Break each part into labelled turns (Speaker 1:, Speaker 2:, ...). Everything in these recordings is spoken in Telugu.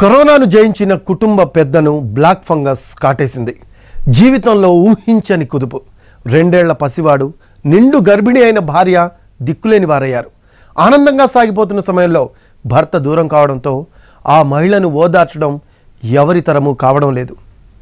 Speaker 1: కరోనాను జయించిన కుటుంబ పెద్దను బ్లాక్ ఫంగస్ కాటేసింది జీవితంలో ఊహించని కుదుపు రెండేళ్ల పసివాడు నిండు గర్భిణి అయిన భార్య దిక్కులేని వారయ్యారు ఆనందంగా సాగిపోతున్న సమయంలో భర్త దూరం కావడంతో ఆ మహిళను ఓదార్చడం ఎవరి తరము కావడం లేదు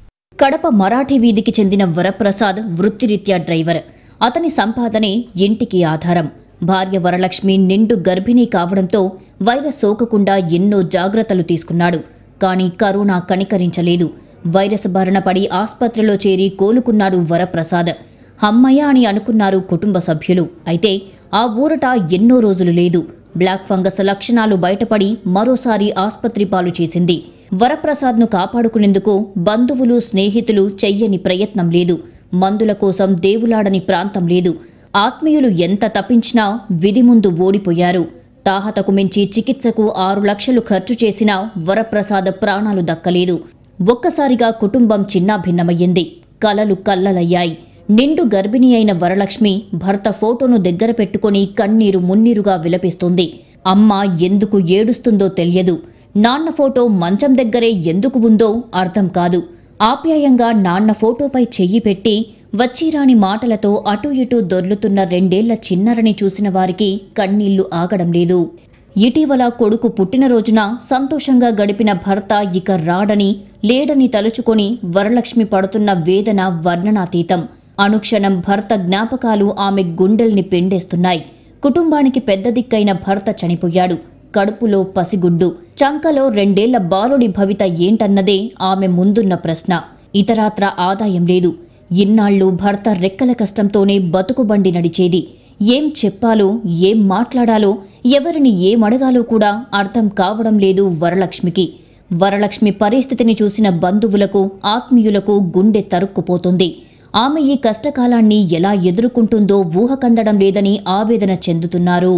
Speaker 2: కడప మరాఠీ వీధికి చెందిన వరప్రసాద్ వృత్తిరీత్యా డ్రైవర్ అతని సంపాదనే ఇంటికి ఆధారం భార్య వరలక్ష్మి నిండు గర్భిణీ కావడంతో వైరస్ సోకకుండా ఎన్నో జాగ్రత్తలు తీసుకున్నాడు కానీ కరోనా కనికరించలేదు వైరస్ బారిన పడి ఆస్పత్రిలో చేరి కోలుకున్నాడు వరప్రసాద్ హమ్మయ్య అని అనుకున్నారు కుటుంబ సభ్యులు అయితే ఆ ఊరట ఎన్నో రోజులు లేదు బ్లాక్ ఫంగస్ లక్షణాలు బయటపడి మరోసారి ఆస్పత్రి పాలు చేసింది వరప్రసాద్ను కాపాడుకునేందుకు బంధువులు స్నేహితులు చెయ్యని ప్రయత్నం లేదు మందుల కోసం దేవులాడని ప్రాంతం లేదు ఆత్మీయులు ఎంత తప్పించినా విధి ముందు ఓడిపోయారు తాహతకు మించి చికిత్సకు ఆరు లక్షలు ఖర్చు చేసినా వరప్రసాద్ ప్రాణాలు దక్కలేదు ఒక్కసారిగా కుటుంబం చిన్నాభిన్నమయ్యింది కలలు కల్లలయ్యాయి నిండు గర్భిణి అయిన వరలక్ష్మి భర్త ఫోటోను దగ్గర పెట్టుకొని కన్నీరు మున్నీరుగా విలపిస్తోంది అమ్మ ఎందుకు ఏడుస్తుందో తెలియదు నాన్న ఫోటో మంచం దగ్గరే ఎందుకు ఉందో అర్థం కాదు ఆప్యాయంగా నాన్న ఫోటోపై చెయ్యి పెట్టి వచ్చిరాని మాటలతో అటూ ఇటూ దొర్లుతున్న రెండేళ్ల చిన్నరని చూసిన వారికి కన్నీళ్లు ఆగడం లేదు ఇటీవల కొడుకు పుట్టినరోజున సంతోషంగా గడిపిన భర్త ఇక రాడని లేడని తలుచుకొని వరలక్ష్మి పడుతున్న వేదన వర్ణనాతీతం అనుక్షణం భర్త జ్ఞాపకాలు ఆమె గుండెల్ని పిండేస్తున్నాయి కుటుంబానికి పెద్ద దిక్కైన భర్త చనిపోయాడు కడుపులో పసిగుడ్డు చంకలో రెండేళ్ల బాలుడి భవిత ఏంటన్నదే ఆమె ముందున్న ప్రశ్న ఇతరాత్ర ఆదాయం లేదు ఇన్నాళ్ళు భర్త రెక్కల కష్టంతోనే బతుకుబండి నడిచేది ఏం చెప్పాలో ఏం మాట్లాడాలో ఎవరిని ఏమడగాలో కూడా అర్థం కావడం లేదు వరలక్ష్మికి వరలక్ష్మి పరిస్థితిని చూసిన బంధువులకు ఆత్మీయులకు గుండె తరుక్కుపోతుంది ఆమె ఈ కష్టకాలాన్ని ఎలా ఎదుర్కొంటుందో ఊహకందడం లేదని ఆవేదన చెందుతున్నారు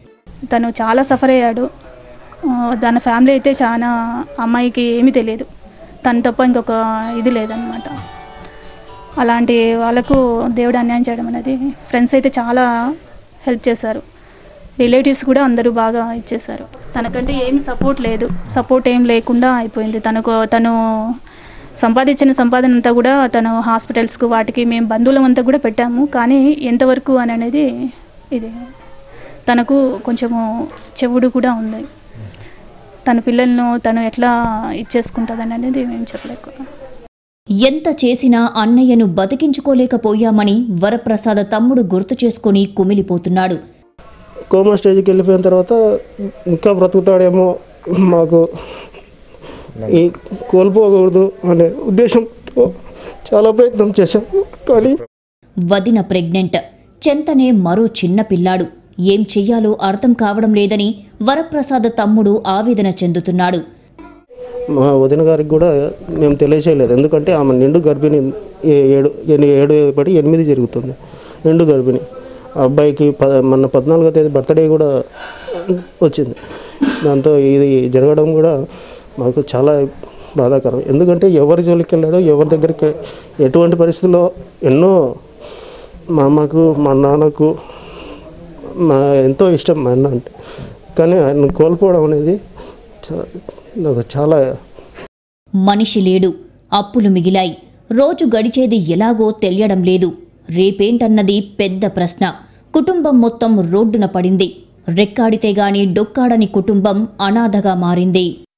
Speaker 3: తను చాలా సఫర్ అయ్యాడు ఆ, తన ఫ్యామిలీ అయితే చాలా అమ్మాయికి ఏమీ తెలియదు తను తప్ప ఇంకొక ఇది లేదనమాట అలాంటి వాళ్ళకు దేవుడు అన్యాయం చేయడం అనేది ఫ్రెండ్స్ అయితే చాలా హెల్ప్ చేశారు రిలేటివ్స్ కూడా అందరూ బాగా ఇచ్చేశారు తనకంటే ఏం సపోర్ట్ లేదు సపోర్ట్ ఏం లేకుండా అయిపోయింది తనకు తను సంపాదించిన సంపాదన అంతా కూడా తను హాస్పిటల్స్కు వాటికి మేము బంధువులం అంతా కూడా పెట్టాము కానీ ఎంతవరకు అని అనేది ఇది తనకు కొంచెము చెవుడు కూడా ఉంది తన పిల్లలను తను ఎట్లా ఇచ్చేసుకుంటుంది అనేది మేము చెప్పలేక
Speaker 2: ఎంత చేసినా అన్నయ్యను బతికించుకోలేకపోయామని వరప్రసాద తమ్ముడు గుర్తు చేసుకుని కుమిలిపోతున్నాడు
Speaker 4: కోమా స్టేజ్కి వెళ్ళిపోయిన తర్వాత ఇంకా బ్రతుకుతాడేమో మాకు ఈ కోల్పోకూడదు అనే ఉద్దేశంతో చాలా ప్రయత్నం చేశాం కానీ
Speaker 2: వదిన ప్రెగ్నెంట్ చెంతనే మరో చిన్న పిల్లాడు ఏం చెయ్యాలో అర్థం కావడం లేదని వరప్రసాద తమ్ముడు ఆవేదన చెందుతున్నాడు
Speaker 4: మా వదిన గారికి కూడా మేము తెలియచేయలేదు ఎందుకంటే ఆమె నిండు గర్భిణి ఏ- ఏడు ఎని- ఏడు పడి ఎనిమిది జరుగుతుంది నిండు గర్భిణి ఆ అబ్బాయికి ప మొన్న పద్నాలుగో తేదీ బర్త్డే కూడా వచ్చింది దాంతో ఇది జరగడం కూడా మాకు చాలా బాధాకరం ఎందుకంటే ఎవరి జోలికి వెళ్ళాడో ఎవరి దగ్గరికి ఎటువంటి పరిస్థితుల్లో ఎన్నో మా అమ్మకు మా నాన్నకు మా ఎంతో ఇష్టం మా అన్న అంటే కానీ ఆయన కోల్పోవడం అనేది చా- నాకు చాలా
Speaker 2: మనిషి లేడు అప్పులు మిగిలాయి రోజు గడిచేది ఎలాగో తెలియడం లేదు రేపేంటన్నది పెద్ద ప్రశ్న కుటుంబం మొత్తం రోడ్డున పడింది రెక్కాడితే గాని డొక్కాడని కుటుంబం అనాథగా మారింది